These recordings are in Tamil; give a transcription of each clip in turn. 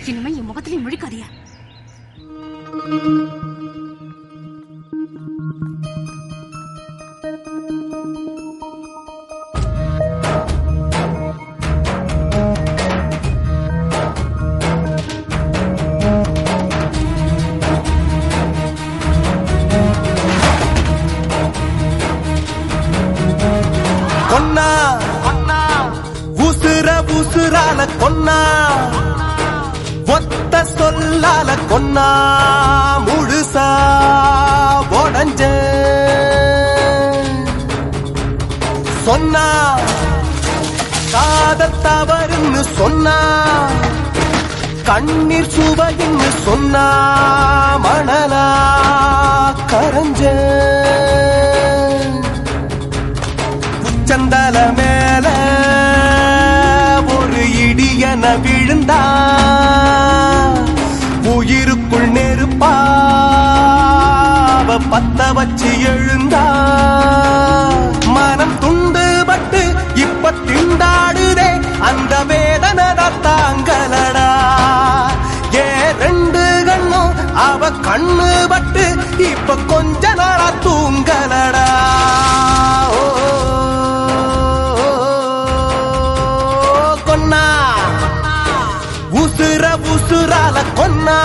இனிமே என் முகத்திலையும் முழிக்காதீங்க கொன்னா உசுர உசுரால கொன்னா ஒத்த சொல்லால கொன்னா முழுசா உடஞ்ச சொன்னா காதல் தவறுன்னு சொன்னா கண்ணீர் சுவைன்னு சொன்னா மணலா கரஞ்ச உச்சந்தல மேல ஒரு இடியன விழுந்தா உயிருக்குள் நெருப்பா அவ பத்த வச்சு எழுந்தா மனம் துண்டு பட்டு இப்ப திண்டாடுதே அந்த வேதனை தாங்கலடா ஏ ரெண்டு கண்ணும் அவ கண்ணு பட்டு இப்ப கொஞ்ச நாளா தூங்கலடா ஓ, கொன்னா உசுர உசுரால கொன்னா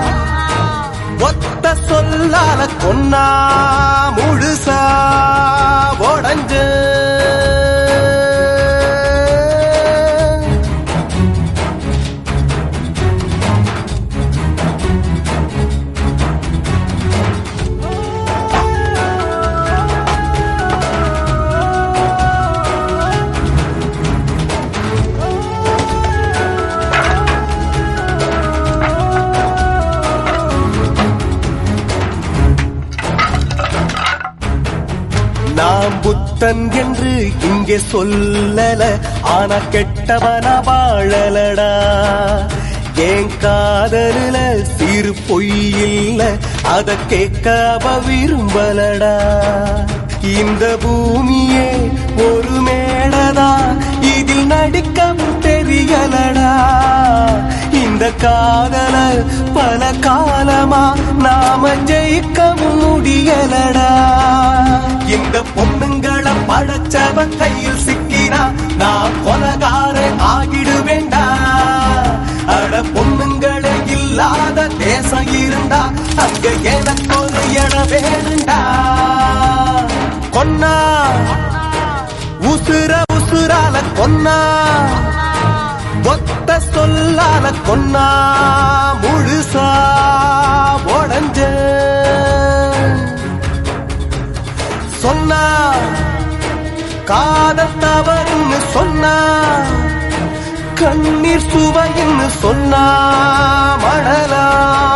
ஒத்த சொல்லால கொன்னா முழுசா உடஞ்சு நாம் புத்தன் என்று இங்கே சொல்லல ஆனா கெட்டவனா வாழலடா என் காதலில சிறு பொய் இல்ல அத கேட்க அவ விரும்பலடா இந்த பூமியே ஒரு மேடதா இதில் நடிக்கவும் தெரியலடா இந்த காதல பல காலமா நாம ஜெயிக்கவும் முடியலடா இந்த பொண்ணுங்களை படைச்சவ கையில் சிக்கினா நான் கொலகார ஆகிடுவேண்டா அட பொண்ணுங்களே இல்லாத தேசம் இருந்தா அங்க எனக்கு ஒரு இடம் வேணுண்டா கொன்னா உசுர உசுரால கொன்னா ஒத்த சொல்லால கொன்னா முழுசா உடஞ்ச சொன்னா காதல் தவறுன்னு சொன்னா கண்ணீர் சுவைன்னு சொன்னா மணலா